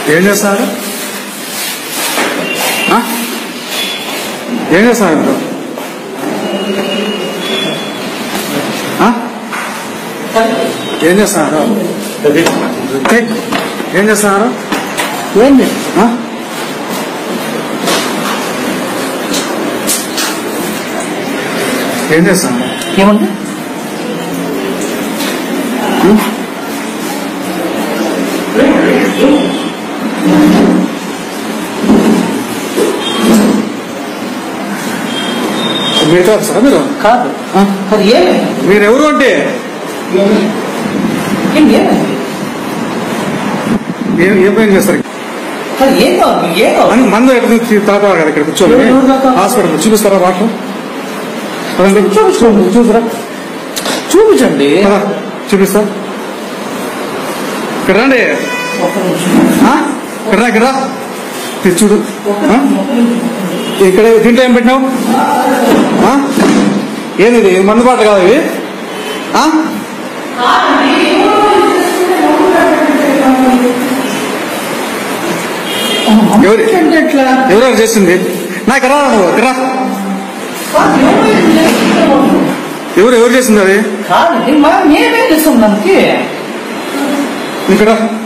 ఏం చేస్తున్నారు ఆ? ఏం చేస్తున్నారు మీరు ఆ? ఏం చేస్తున్నారు ఏయ్, ఏం చేస్తున్నారు ఏంది ఆ? ఏం చేస్తున్నారు ఏముంది మీతో సార్ మీరు కాదు ఆ? అది ఏమి మీరు ఎవరు అంటే ఏం ఏమైంది ఏం ఏం పని చేస్తారు అది ఏం కావాలి ఏం కావాలి అని మందు ఎక్కడ నుంచి తాతారు కదా ఇక్కడ కూర్చోండి ఎవరు ఎవరు తాగుతారు? హాస్పిటల్ చూపిస్తారా వాటర్ పదండి చూపించండి. చూసారా చూపించండి చూపిస్తా ఇక్కడ రండి ఒక్క నిమిషం ఆ? ఇక్కడ రా, ఇక్కడ రా. ఇది చూడు ఆ? ఇక్కడ దీంట్లో ఏం పెట్టినావు ఆ? ఏంది ఇది మందు బాటలు కాదు ఇవి ఆ? ఎవరు? అంటే ఎట్లా ఎవరెవరు చేసింది నా ఇక్కడ రా నువ్వు ఇక్కడ రా. కాదు, ఏమైంది? ఎవరు ఎవరు చేసింది అది కాదు ఇది మా మేమేం చేస్తాం దానికి ఇక్కడ రా.